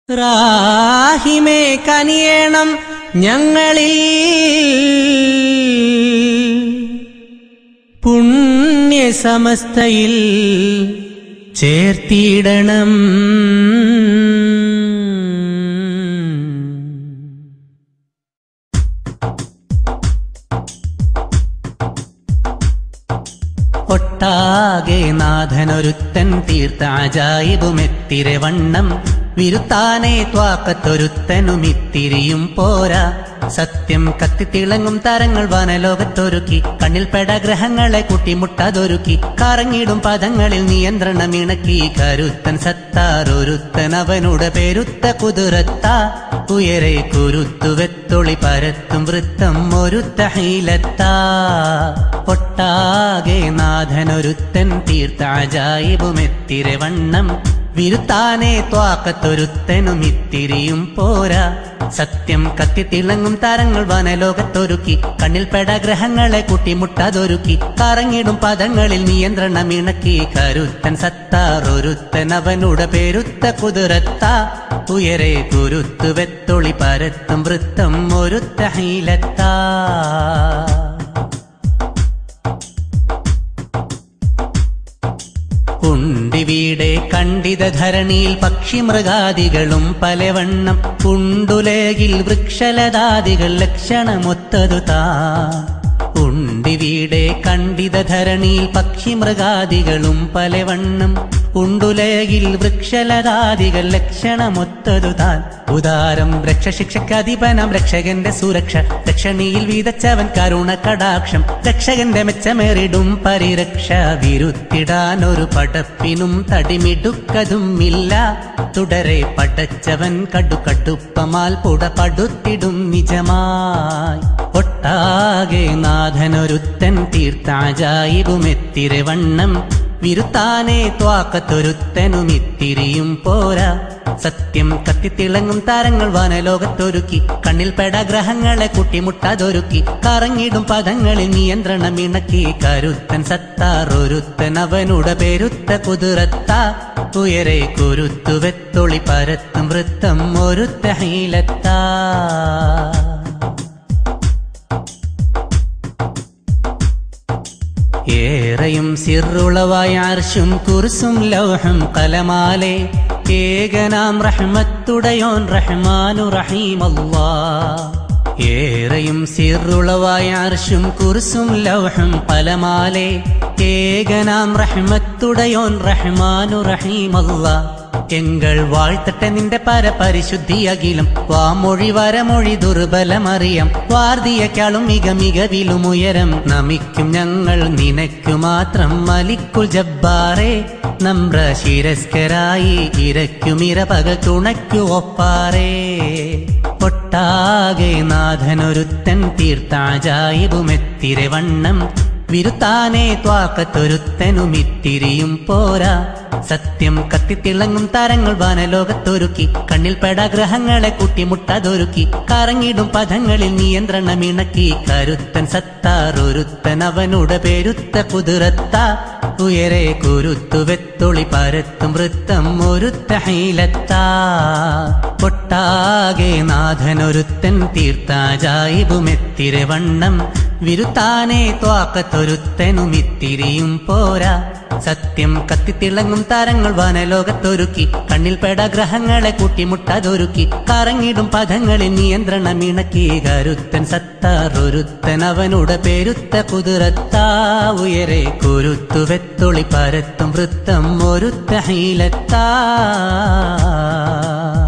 റാഹിമേ കനിയേണം ഞങ്ങളിൽ പുണ്യസമസ്തയിൽ ചേർത്തിടണം ഒട്ടാകെ നാഥനൊരുത്തൻ തീർത്ത അജായിബുമെത്തിരെ വണ്ണം വിരുത്താനെ ത്വാക്കത്തൊരുത്തനുമിത്തിരിയും പോരാ സത്യം കത്തിത്തിളങ്ങും തരങ്ങൾ വനലോകത്തൊരുക്കി കണ്ണിൽ പെടഗ്രഹങ്ങളെ കൂട്ടിമുട്ടാതൊരുക്കി കറങ്ങിടും പദങ്ങളിൽ നിയന്ത്രണമിണക്കി കരുത്തൻ സത്താറൊരുത്തൻ അവനുടെ പെരുത്ത കുതിരത്താ ഉയരെ കുരുത്തു വെത്തൊളി പരത്തും വൃത്തം ഒരു തഹീലത്താ ഒട്ടാകെ നാഥനൊരുത്തൻ തീർത്ത അജായിബുമെത്തിരെ വണ്ണം വിരുത്താനെ ത്വാക്കത്തൊരുത്തനും ഇത്തിരിയും പോരാ സത്യം കത്തിത്തിളങ്ങും താരങ്ങൾ വനലോകത്തൊരുക്കി കണ്ണിൽ പെടഗ്രഹങ്ങളെ കൂട്ടിമുട്ടാതൊരുക്കി കറങ്ങിടും പദങ്ങളിൽ നിയന്ത്രണമിണക്കി കരുത്തൻ സത്താറൊരുത്തൻ അവനുടെ പെരുത്ത കുതിരത്താ ഉയരെ കുരുത്തു വെത്തൊളി പരത്തും വൃത്തം ഒരു തഹീലത്താ ഉണ്ടിവിടെ കണ്ടിത ധരണിയിൽ പക്ഷിമൃഗാദികളും പലവണ്ണം ഉണ്ടുലേകിൽ വൃക്ഷലതാദികൾ ലക്ഷണമൊത്തതു താ ഉണ്ടിവിടെ കണ്ടിത ധരണിയിൽ പക്ഷിമൃഗാദികളും പലവണ്ണം ഉണ്ടുലേകിൽ വൃക്ഷലതാദികൾ ലക്ഷണമൊത്തതു താൻ ഉദാരം രക്ഷശിക്ഷക്കധിപനം രക്ഷകന്റെ സുരക്ഷ രക്ഷണിയിൽ വീതച്ചവൻ കരുണ കടാക്ഷം രക്ഷകന്റെ മെച്ചമേറിടും പരിരക്ഷ വിരുത്തിടാൻ ഒരു പടപ്പിനും തടിമിടുക്കതും ഇല്ല തുടരെ പടച്ചവൻ കടുകടുപ്പമാൽ പുട പടുത്തിടും നിജമായി ഒട്ടാകെ നാഥനൊരുത്തൻ തീർത്ഥാജായിബുമെത്തിരെ വണ്ണം വിരുത്താനെ ത്വാക്കത്തൊരുത്തനുമിത്തിരിയും പോരാ സത്യം കത്തിത്തിളങ്ങും താരങ്ങൾ വനലോകത്തൊരുക്കി കണ്ണിൽ പെടഗ്രഹങ്ങളെ കുട്ടിമുട്ടാതൊരുക്കി കറങ്ങിടും പദങ്ങളിൽ നിയന്ത്രണമിണക്കി കരുത്തൻ സത്താറൊരുത്തൻ അവനുടെ പെരുത്ത കുതിരത്താ ഉയരെ കുരുത്തു വെത്തൊളി പരത്തും വൃത്തം ഒരു തഹീലത്താ ഏറെയും സിറുളവായ അർഷും കുർസും ലൗഹും കലമാലെ ഏകനാം റഹ്മത്തുടയോൻ റഹ്മാനു റഹീമല്ലാ ഏറെയും സിറുളവായ അർഷും കുർസും ലൗഹും കലമാലെ ഏകനാം റഹ്മത്തുടയോൻ റഹ്മാനു റഹീമല്ലാ എങ്കൾ വാഴ്ത്തട്ടെ നിന്റെ പരപരിശുദ്ധി അഖിലം വാമൊഴി വരമൊഴി ദുർബലമറിയാം വാർദിയക്കാളും മിക മികവിലും ഉയരം നമിക്കും ഞങ്ങൾ നിനക്കു മാത്രം മലിക്കുൽ ജബ്ബാറേ നമ്ര ശിരസ്കരായി ഇരയ്ക്കുമിര പക തുണയ്ക്കു ഒപ്പാറേ ഒട്ടാകെ നാഥനൊരുത്തൻ തീർത്ഥാജായിബുമെത്തിരെ വണ്ണം വിരുത്താനെ ത്വാക്കത്തൊരുത്തനുമിത്തിരിയും പോരാ സത്യം കത്തിത്തിളങ്ങും താരങ്ങൾ വനലോകത്തൊരുക്കി കണ്ണിൽ പെടഗ്രഹങ്ങളെ കൂട്ടിമുട്ടാതൊരുക്കി കറങ്ങിടും പദങ്ങളിൽ നിയന്ത്രണമിണക്കി കരുത്തൻ സത്താറൊരുത്തൻ അവനുടെ പെരുത്ത കുതിരത്താ ഉയരെ കുരുത്തു വെത്തൊളി പരത്തും വൃത്തം ഒരു തഹീലത്താ ഒട്ടാകെ നാഥനൊരുത്തൻ തീർത്ഥാജായിബുമെത്തിരെ വണ്ണം വിരുത്താനെ ത്വാക്കത്തൊരുത്തനുമിത്തിരിയും പോരാ സത്യം കത്തിത്തിളങ്ങും താരങ്ങൾ വനലോകത്തൊരുക്കി കണ്ണിൽ പെടഗ്രഹങ്ങളെ കൂട്ടിമുട്ടാതൊരുക്കി കറങ്ങിടും പദങ്ങളിൽ നിയന്ത്രണമിണക്കി കരുത്തൻ സത്താറൊരുത്തൻ അവനുടെ പെരുത്ത കുതിരത്താ ഉയരെ കുരുത്തു വെത്തൊളി പരത്തും വൃത്തം ഒരു തഹീലത്താ